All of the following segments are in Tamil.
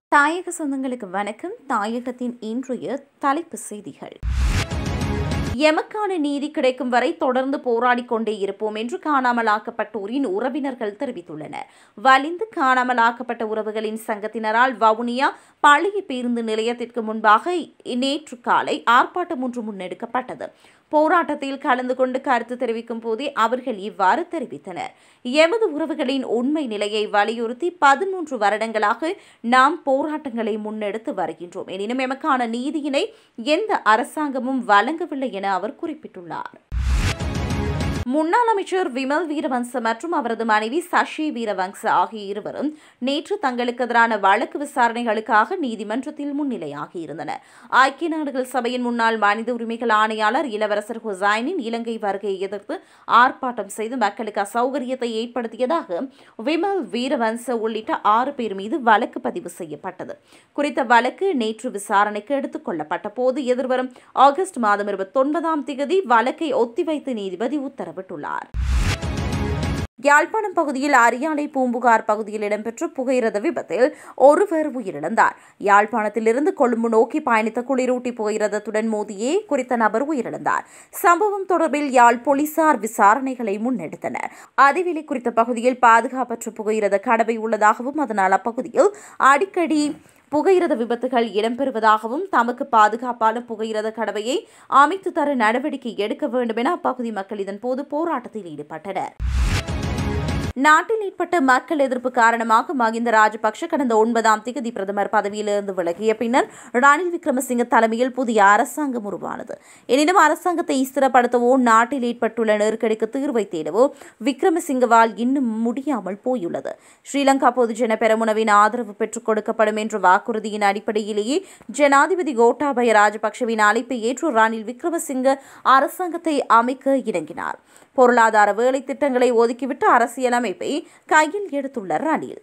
தாயக சொந்தங்களுக்கு வணக்கம் தாயகத்தின் இன்றைய தலைப்பு செய்திகள் எமக்கான நீதி கிடைக்கும் வரை தொடர்ந்து போராடிக் கொண்டே இருப்போம் என்று காணாமலாக்கப்பட்டோரின் உறவினர்கள் தெரிவித்துள்ளனர் வலிந்து காணாமலாக்கப்பட்ட உறவுகளின் சங்கத்தினரால் வவுனியா பழைய பேருந்து நிலையத்திற்கு முன்பாக நேற்று காலை ஆர்ப்பாட்டம் ஒன்று முன்னெடுக்கப்பட்டது போராட்டத்தில் கலந்து கொண்டு கருத்து தெரிவிக்கும் போதே அவர்கள் இவ்வாறு தெரிவித்தனர் எமது உறவுகளின் உண்மை நிலையை வலியுறுத்தி பதிமூன்று வருடங்களாக நாம் போராட்டங்களை முன்னெடுத்து வருகின்றோம் எனினும் எமக்கான நீதியினை எந்த அரசாங்கமும் வழங்கவில்லை என அவர் குறிப்பிட்டுள்ளார் முன்னாள் அமைச்சர் விமல் வீரவன்ச மற்றும் அவரது மனைவி சசி வீரவன்ச ஆகிய இருவரும் நேற்று தங்களுக்கு எதிரான வழக்கு விசாரணைகளுக்காக நீதிமன்றத்தில் முன்னிலையாகியிருந்தனர் ஐக்கிய நாடுகள் சபையின் முன்னாள் மனித உரிமைகள் ஆணையாளர் இளவரசர் ஹுசைனின் இலங்கை வருகையை எதிர்த்து ஆர்ப்பாட்டம் செய்து மக்களுக்கு அசௌகரியத்தை ஏற்படுத்தியதாக விமல் வீரவன்ச உள்ளிட்ட ஆறு பேர் மீது வழக்கு பதிவு செய்யப்பட்டது குறித்த வழக்கு நேற்று விசாரணைக்கு எடுத்துக் கொள்ளப்பட்ட போது எதிர்வரும் ஆகஸ்ட் மாதம் இருபத்தொன்பதாம் தேதி வழக்கை ஒத்திவைத்து நீதிபதி உத்தரவு உத்தரவிட்டுள்ளார் யாழ்ப்பாணம் பகுதியில் அரியாலை பூம்புகார் பகுதியில் இடம்பெற்ற புகையிரத விபத்தில் ஒருவர் உயிரிழந்தார் யாழ்ப்பாணத்திலிருந்து கொழும்பு நோக்கி பயணித்த குளிரூட்டி புகையிரதத்துடன் மோதியே குறித்த நபர் உயிரிழந்தார் சம்பவம் தொடர்பில் யாழ் போலீசார் விசாரணைகளை முன்னெடுத்தனர் அதேவேளை குறித்த பகுதியில் பாதுகாப்பற்ற புகையிரத கடவை உள்ளதாகவும் அதனால் அப்பகுதியில் அடிக்கடி புகையிரத விபத்துகள் இடம்பெறுவதாகவும் தமக்கு பாதுகாப்பான புகையிரத கடவையை அமைத்து தர நடவடிக்கை எடுக்க வேண்டும் என அப்பகுதி மக்கள் இதன்போது போராட்டத்தில் ஈடுபட்டனர் நாட்டில் ஏற்பட்ட மக்கள் எதிர்ப்பு காரணமாக மகிந்த ராஜபக்ஷ கடந்த ஒன்பதாம் தேதி பிரதமர் பதவியிலிருந்து விலகிய பின்னர் ரணில் விக்ரமசிங்க தலைமையில் புதிய அரசாங்கம் உருவானது எனினும் அரசாங்கத்தை ஸ்திரப்படுத்தவோ நாட்டில் ஏற்பட்டுள்ள நெருக்கடிக்கு தீர்வை தேடவோ விக்ரமசிங்கவால் இன்னும் முடியாமல் போயுள்ளது ஸ்ரீலங்கா பொதுஜன பெரமுனவின் ஆதரவு பெற்றுக் கொடுக்கப்படும் என்ற வாக்குறுதியின் அடிப்படையிலேயே ஜனாதிபதி கோட்டாபய ராஜபக்ஷவின் அழைப்பை ஏற்று ரணில் விக்ரமசிங்க அரசாங்கத்தை அமைக்க இணங்கினார் பொருளாதார வேலை திட்டங்களை ஒதுக்கிவிட்டு அரசியலமைப்பை கையில் எடுத்துள்ள ரணில்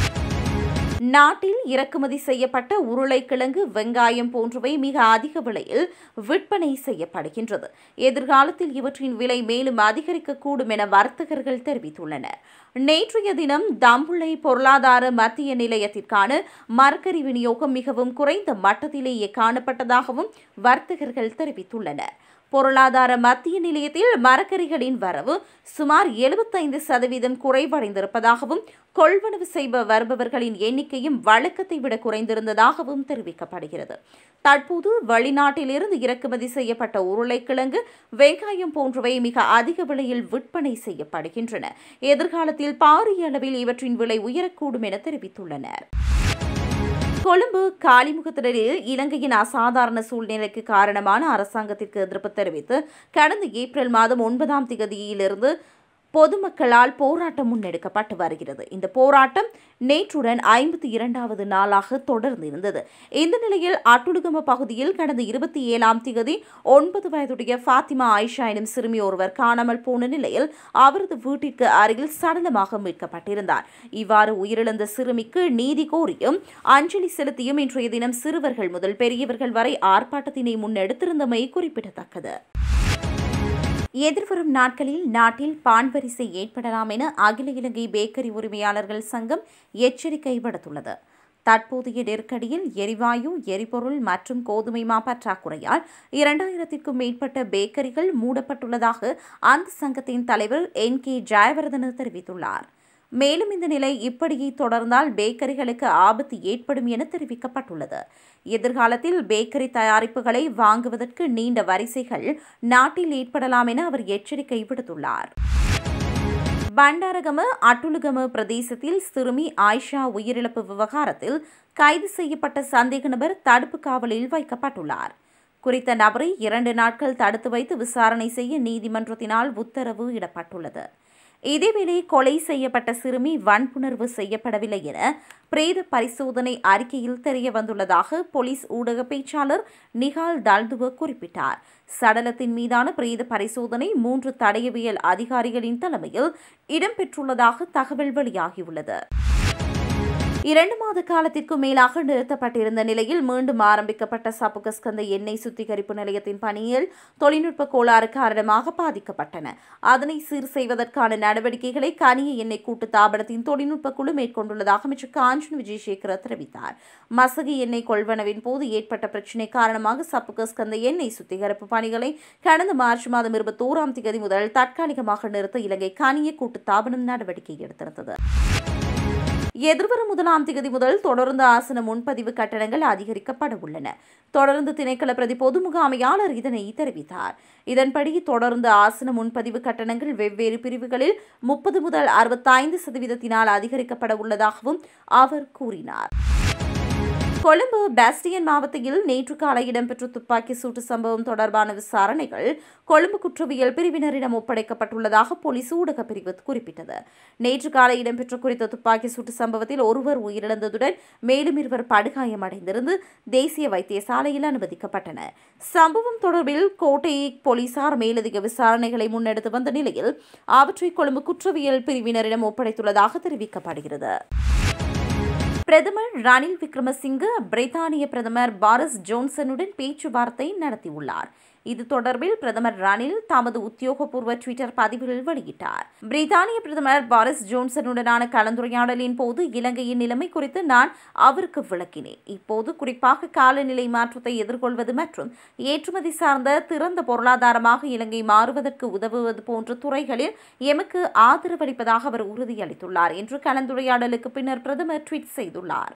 நாட்டில் இறக்குமதி செய்யப்பட்ட உருளைக்கிழங்கு வெங்காயம் போன்றவை மிக அதிக விலையில் விற்பனை செய்யப்படுகின்றது எதிர்காலத்தில் இவற்றின் விலை மேலும் அதிகரிக்கக்கூடும் என வர்த்தகர்கள் தெரிவித்துள்ளனர் நேற்றைய தினம் தம்புள்ளை பொருளாதார மத்திய நிலையத்திற்கான மரக்கறி விநியோகம் மிகவும் குறைந்த மட்டத்திலேயே காணப்பட்டதாகவும் வர்த்தகர்கள் தெரிவித்துள்ளனர் பொருளாதார மத்திய நிலையத்தில் மரக்கறிகளின் வரவு சுமார் எழுபத்தைந்து சதவீதம் குறைவடைந்திருப்பதாகவும் கொள்வனவு செய்வ வருபவர்களின் எண்ணிக்கையும் வழக்கத்தை விட குறைந்திருந்ததாகவும் தெரிவிக்கப்படுகிறது தற்போது வெளிநாட்டிலிருந்து இறக்குமதி செய்யப்பட்ட உருளைக்கிழங்கு வெங்காயம் போன்றவை மிக அதிக விலையில் விற்பனை செய்யப்படுகின்றன எதிர்காலத்தில் பாரிய அளவில் இவற்றின் விலை உயரக்கூடும் என தெரிவித்துள்ளனர் கொழும்பு காலிமுகத்திடலில் இலங்கையின் அசாதாரண சூழ்நிலைக்கு காரணமான அரசாங்கத்திற்கு எதிர்ப்பு தெரிவித்து கடந்த ஏப்ரல் மாதம் ஒன்பதாம் தேதியிலிருந்து பொதுமக்களால் போராட்டம் முன்னெடுக்கப்பட்டு வருகிறது இந்த போராட்டம் நேற்றுடன் ஐம்பத்தி இரண்டாவது நாளாக தொடர்ந்து இருந்தது இந்த நிலையில் அட்டுடுகம பகுதியில் கடந்த இருபத்தி ஏழாம் தேதி ஒன்பது வயதுடைய ஃபாத்திமா ஆயிஷா எனும் சிறுமி ஒருவர் காணாமல் போன நிலையில் அவரது வீட்டிற்கு அருகில் சடலமாக மீட்கப்பட்டிருந்தார் இவ்வாறு உயிரிழந்த சிறுமிக்கு நீதி கோரியும் அஞ்சலி செலுத்தியும் இன்றைய தினம் சிறுவர்கள் முதல் பெரியவர்கள் வரை ஆர்ப்பாட்டத்தினை முன்னெடுத்திருந்தமை குறிப்பிடத்தக்கது எதிர்வரும் நாட்களில் நாட்டில் பான் வரிசை ஏற்படலாம் என அகில இலங்கை பேக்கரி உரிமையாளர்கள் சங்கம் எச்சரிக்கை விடுத்துள்ளது தற்போதைய நெருக்கடியில் எரிவாயு எரிபொருள் மற்றும் கோதுமை மா பற்றாக்குறையால் இரண்டாயிரத்திற்கும் மேற்பட்ட பேக்கரிகள் மூடப்பட்டுள்ளதாக அந்த சங்கத்தின் தலைவர் என் கே ஜெயவர்தன தெரிவித்துள்ளார் மேலும் இந்த நிலை இப்படியே தொடர்ந்தால் பேக்கரிகளுக்கு ஆபத்து ஏற்படும் என தெரிவிக்கப்பட்டுள்ளது எதிர்காலத்தில் பேக்கரி தயாரிப்புகளை வாங்குவதற்கு நீண்ட வரிசைகள் நாட்டில் ஏற்படலாம் என அவர் எச்சரிக்கை விடுத்துள்ளார் பண்டாரகம அட்டுலுகம பிரதேசத்தில் சிறுமி ஆயிஷா உயிரிழப்பு விவகாரத்தில் கைது செய்யப்பட்ட சந்தேக நபர் தடுப்பு காவலில் வைக்கப்பட்டுள்ளார் குறித்த நபரை இரண்டு நாட்கள் தடுத்து வைத்து விசாரணை செய்ய நீதிமன்றத்தினால் உத்தரவு இடப்பட்டுள்ளது இதேவேளை கொலை செய்யப்பட்ட சிறுமி வன்புணர்வு செய்யப்படவில்லை என பிரேத பரிசோதனை அறிக்கையில் தெரிய வந்துள்ளதாக போலீஸ் ஊடக பேச்சாளர் நிகால் தல்துவ குறிப்பிட்டார் சடலத்தின் மீதான பிரேத பரிசோதனை மூன்று தடயவியல் அதிகாரிகளின் தலைமையில் இடம்பெற்றுள்ளதாக தகவல் வெளியாகியுள்ளது இரண்டு மாத காலத்திற்கு மேலாக நிறுத்தப்பட்டிருந்த நிலையில் மீண்டும் ஆரம்பிக்கப்பட்ட சப்புகஸ்கந்த எண்ணெய் சுத்திகரிப்பு நிலையத்தின் பணியில் தொழில்நுட்ப கோளாறு காரணமாக பாதிக்கப்பட்டன அதனை சீர் செய்வதற்கான நடவடிக்கைகளை கனிய எண்ணெய் கூட்டு தாபனத்தின் தொழில்நுட்ப குழு மேற்கொண்டுள்ளதாக அமைச்சர் காஞ்சன் விஜயசேகர தெரிவித்தார் மசகு எண்ணெய் கொள்வனவின் போது ஏற்பட்ட பிரச்சினை காரணமாக சப்புகஸ்கந்த எண்ணெய் சுத்திகரிப்பு பணிகளை கடந்த மார்ச் மாதம் இருபத்தோராம் தேதி முதல் தற்காலிகமாக நிறுத்த இலங்கை கனிய கூட்டு தாபனம் நடவடிக்கை எடுத்திருந்தது எதிர்வரும் முதலாம் தேதி முதல் தொடர்ந்து ஆசன முன்பதிவு கட்டணங்கள் அதிகரிக்கப்பட உள்ளன தொடர்ந்து திணைக்கள பிரதி பொது முகாமையாளர் இதனை தெரிவித்தார் இதன்படி தொடர்ந்து ஆசன முன்பதிவு கட்டணங்கள் வெவ்வேறு பிரிவுகளில் முப்பது முதல் அறுபத்தைந்து சதவீதத்தினால் அதிகரிக்கப்பட உள்ளதாகவும் அவர் கூறினார் கொழும்பு பாஸ்டியன் மாவட்டத்தில் நேற்று காலை இடம்பெற்ற துப்பாக்கி சூட்டு சம்பவம் தொடர்பான விசாரணைகள் கொழும்பு குற்றவியல் பிரிவினரிடம் ஒப்படைக்கப்பட்டுள்ளதாக போலீஸ் ஊடக பிரிவு குறிப்பிட்டது நேற்று காலை இடம்பெற்ற குறித்த துப்பாக்கி சூட்டு சம்பவத்தில் ஒருவர் உயிரிழந்ததுடன் மேலும் இருவர் படுகாயமடைந்திருந்து தேசிய வைத்தியசாலையில் அனுமதிக்கப்பட்டனர் சம்பவம் தொடர்பில் கோட்டை போலீசார் மேலதிக விசாரணைகளை முன்னெடுத்து வந்த நிலையில் அவற்றை கொழும்பு குற்றவியல் பிரிவினரிடம் ஒப்படைத்துள்ளதாக தெரிவிக்கப்படுகிறது பிரதமர் ரணில் விக்ரமசிங்க பிரித்தானிய பிரதமர் பாரிஸ் ஜோன்சனுடன் பேச்சுவார்த்தை நடத்தியுள்ளார் இது தொடர்பில் பிரதமர் ரணில் தமது உத்தியோகபூர்வ ட்விட்டர் பதிவில் வெளியிட்டார் பிரித்தானிய பிரதமர் பாரிஸ் ஜோன்சனுடனான கலந்துரையாடலின் போது இலங்கையின் நிலைமை குறித்து நான் அவருக்கு விளக்கினேன் இப்போது குறிப்பாக காலநிலை மாற்றத்தை எதிர்கொள்வது மற்றும் ஏற்றுமதி சார்ந்த திறந்த பொருளாதாரமாக இலங்கை மாறுவதற்கு உதவுவது போன்ற துறைகளில் எமக்கு ஆதரவளிப்பதாக அவர் உறுதியளித்துள்ளார் என்று கலந்துரையாடலுக்கு பின்னர் பிரதமர் ட்வீட் செய்துள்ளார்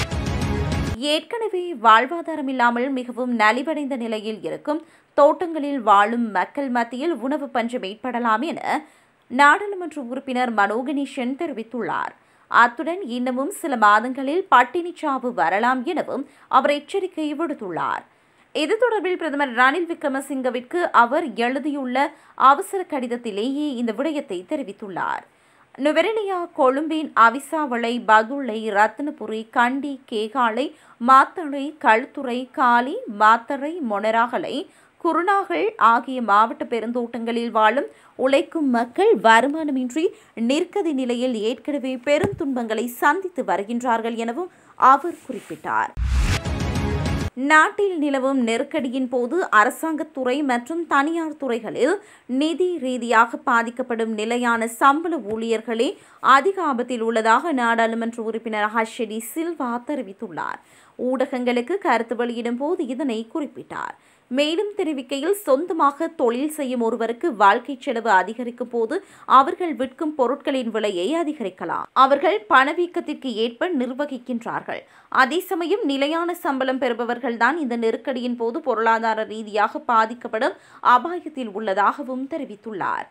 ஏற்கனவே வாழ்வாதாரம் இல்லாமல் மிகவும் நலிவடைந்த நிலையில் இருக்கும் தோட்டங்களில் வாழும் மக்கள் மத்தியில் உணவு பஞ்சம் ஏற்படலாம் என நாடாளுமன்ற உறுப்பினர் மனோ கணேசன் தெரிவித்துள்ளார் அத்துடன் இன்னமும் சில மாதங்களில் பட்டினி சாவு வரலாம் எனவும் அவர் எச்சரிக்கை விடுத்துள்ளார் இது தொடர்பில் பிரதமர் ரணில் விக்ரமசிங்கவிற்கு அவர் எழுதியுள்ள அவசர கடிதத்திலேயே இந்த விடயத்தை தெரிவித்துள்ளார் நுவரெலியா கொழும்பின் அவிசாவளை பதுளை ரத்னபுரி கண்டி கேகாலை மாத்தளை களுத்துறை காலி மாத்தறை மொனராகலை குருநாகல் ஆகிய மாவட்ட பெருந்தோட்டங்களில் வாழும் உழைக்கும் மக்கள் வருமானமின்றி நிற்கதி நிலையில் ஏற்கனவே பெரும் துன்பங்களை சந்தித்து வருகின்றார்கள் எனவும் அவர் குறிப்பிட்டார் நாட்டில் நிலவும் நெருக்கடியின் போது அரசாங்கத்துறை மற்றும் தனியார் துறைகளில் நிதி ரீதியாக பாதிக்கப்படும் நிலையான சம்பள ஊழியர்களே அதிக ஆபத்தில் உள்ளதாக நாடாளுமன்ற உறுப்பினர் ஹர்ஷடி சில்வா தெரிவித்துள்ளார் ஊடகங்களுக்கு கருத்து வெளியிடும் போது இதனை குறிப்பிட்டார் மேலும் தெரிவிக்கையில் சொந்தமாக தொழில் செய்யும் ஒருவருக்கு வாழ்க்கை செலவு அதிகரிக்கும் போது அவர்கள் விற்கும் பொருட்களின் விலையை அதிகரிக்கலாம் அவர்கள் பணவீக்கத்திற்கு ஏற்ப நிர்வகிக்கின்றார்கள் அதே சமயம் நிலையான சம்பளம் பெறுபவர்கள்தான் இந்த நெருக்கடியின் போது பொருளாதார ரீதியாக பாதிக்கப்படும் அபாயத்தில் உள்ளதாகவும் தெரிவித்துள்ளார்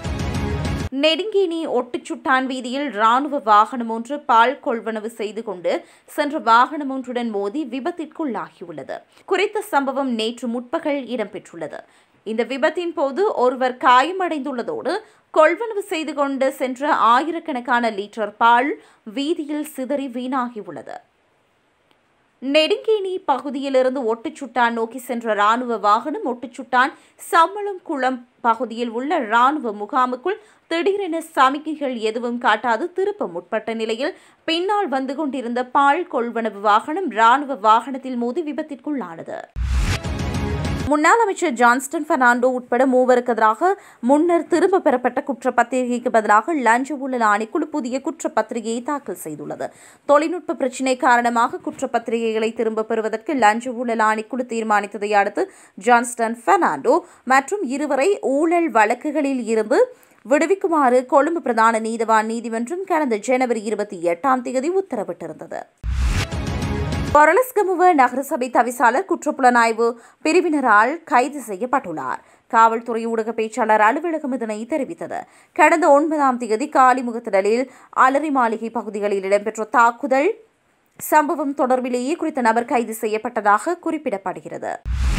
நெடுங்கேணி ஒட்டுச்சுட்டான் வீதியில் ராணுவ வாகனம் ஒன்று பால் கொள்வனவு செய்து கொண்டு சென்ற வாகனம் ஒன்றுடன் மோதி விபத்திற்குள்ளாகியுள்ளது குறித்த சம்பவம் நேற்று முற்பகல் இடம்பெற்றுள்ளது இந்த விபத்தின் போது ஒருவர் காயமடைந்துள்ளதோடு கொள்வனவு செய்து கொண்டு சென்ற ஆயிரக்கணக்கான லிட்டர் பால் வீதியில் சிதறி வீணாகியுள்ளது நெடுங்கேணி பகுதியிலிருந்து ஒட்டுச்சுட்டான் நோக்கி சென்ற ராணுவ வாகனம் ஒட்டுச்சுட்டான் சம்மளம் குளம் பகுதியில் உள்ள ராணுவ முகாமுக்குள் திடீரென சமிக்கைகள் எதுவும் காட்டாது திருப்ப முற்பட்ட நிலையில் பின்னால் வந்து கொண்டிருந்த பால் கொள்வனவு வாகனம் ராணுவ வாகனத்தில் மோதி விபத்திற்குள்ளானது முன்னாள் அமைச்சர் ஜான்ஸ்டன் பெர்னாண்டோ உட்பட மூவருக்கு எதிராக முன்னர் திரும்ப பெறப்பட்ட குற்றப்பத்திரிகைக்கு பதிலாக லஞ்ச ஊழல் ஆணைக்குழு புதிய குற்றப்பத்திரிகையை தாக்கல் செய்துள்ளது தொழில்நுட்ப பிரச்சினை காரணமாக குற்றப்பத்திரிகைகளை திரும்பப் பெறுவதற்கு லஞ்ச ஊழல் ஆணைக்குழு தீர்மானித்ததை அடுத்து ஜான்ஸ்டன் பெர்னாண்டோ மற்றும் இருவரை ஊழல் வழக்குகளில் இருந்து விடுவிக்குமாறு கொழும்பு பிரதான நீதவான் நீதிமன்றம் கடந்த ஜனவரி இருபத்தி எட்டாம் தேதி உத்தரவிட்டிருந்தது பொரலஸ்கமுவ நகரசபை தவிசாளர் குற்றப்புலனாய்வு பிரிவினரால் கைது செய்யப்பட்டுள்ளார் காவல்துறை ஊடக பேச்சாளர் அலுவலகம் இதனை தெரிவித்தது கடந்த ஒன்பதாம் தேதி காலிமுகத்திடலில் அலரி மாளிகை பகுதிகளில் இடம்பெற்ற தாக்குதல் சம்பவம் தொடர்பிலேயே குறித்த நபர் கைது செய்யப்பட்டதாக குறிப்பிடப்படுகிறது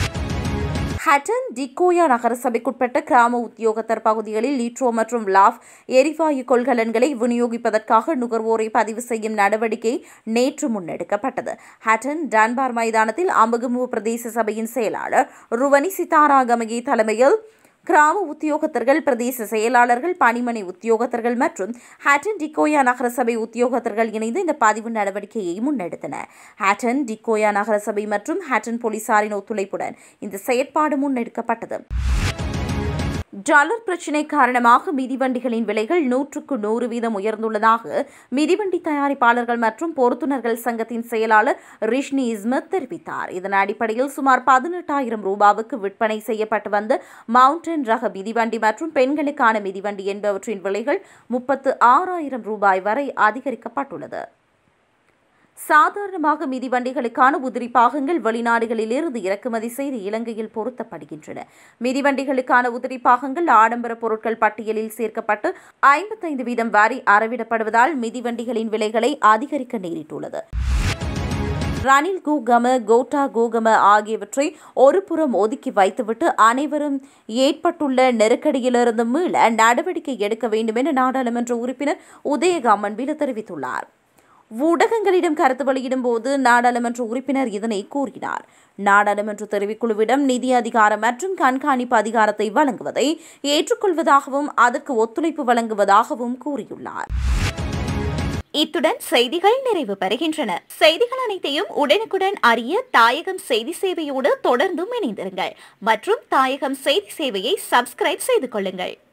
ஹட்டன் டிக்கோயா நகரசபைக்குட்பட்ட கிராம உத்தியோகத்தர் பகுதிகளில் லீட்ரோ மற்றும் லாஃப் எரிவாயு கொள்கலன்களை விநியோகிப்பதற்காக நுகர்வோரை பதிவு செய்யும் நடவடிக்கை நேற்று முன்னெடுக்கப்பட்டது ஹட்டன் டான்பார் மைதானத்தில் அம்பகமு பிரதேச சபையின் செயலாளர் ருவனி சித்தாராகமகி தலைமையில் கிராம உத்தியோகத்தர்கள் பிரதேச செயலாளர்கள் பணிமனை உத்தியோகத்தர்கள் மற்றும் ஹேட்டன் டிகோயா நகரசபை உத்தியோகத்தர்கள் இணைந்து இந்த பதிவு நடவடிக்கையை முன்னெடுத்தனர் ஹேட்டன் டிகோயா நகரசபை மற்றும் ஹேட்டன் போலீசாரின் ஒத்துழைப்புடன் இந்த செயற்பாடு முன்னெடுக்கப்பட்டது டாலர் பிரச்சினை காரணமாக மிதிவண்டிகளின் விலைகள் நூற்றுக்கு நூறு வீதம் உயர்ந்துள்ளதாக மிதிவண்டி தயாரிப்பாளர்கள் மற்றும் பொருத்துனர்கள் சங்கத்தின் செயலாளர் ரிஷ்னி இஸ்மத் தெரிவித்தார் இதன் அடிப்படையில் சுமார் பதினெட்டாயிரம் ரூபாவுக்கு விற்பனை செய்யப்பட்டு வந்த மவுண்டன் ரக மிதிவண்டி மற்றும் பெண்களுக்கான மிதிவண்டி என்பவற்றின் விலைகள் முப்பத்து ஆறாயிரம் ரூபாய் வரை அதிகரிக்கப்பட்டுள்ளது சாதாரணமாக மிதிவண்டிகளுக்கான உதிரி பாகங்கள் வெளிநாடுகளிலிருந்து இறக்குமதி செய்து இலங்கையில் பொருத்தப்படுகின்றன மிதிவண்டிகளுக்கான உதிரி பாகங்கள் ஆடம்பர பொருட்கள் பட்டியலில் சேர்க்கப்பட்டு ஐம்பத்தைந்து வீதம் வரி அறவிடப்படுவதால் மிதிவண்டிகளின் விலைகளை அதிகரிக்க நேரிட்டுள்ளது ரணில் கூகம கோட்டா கூகம ஆகியவற்றை ஒருபுறம் ஒதுக்கி வைத்துவிட்டு அனைவரும் ஏற்பட்டுள்ள நெருக்கடியிலிருந்து மீள நடவடிக்கை எடுக்க வேண்டும் என நாடாளுமன்ற உறுப்பினர் உதயகாமன் பில தெரிவித்துள்ளார் ஊடகங்களிடம் கருத்து வெளியிடும் போது நாடாளுமன்ற உறுப்பினர் இதனை கூறினார் நாடாளுமன்ற தெரிவிக்குழுவிடம் நிதி அதிகாரம் மற்றும் கண்காணிப்பு அதிகாரத்தை வழங்குவதை ஏற்றுக்கொள்வதாகவும் அதற்கு ஒத்துழைப்பு வழங்குவதாகவும் கூறியுள்ளார் இத்துடன் செய்திகள் நிறைவு பெறுகின்றன செய்திகள் அனைத்தையும் உடனுக்குடன் அறிய தாயகம் செய்தி சேவையோடு தொடர்ந்தும் இணைந்திருங்கள் மற்றும் தாயகம் செய்தி சேவையை சப்ஸ்கிரைப் செய்து கொள்ளுங்கள்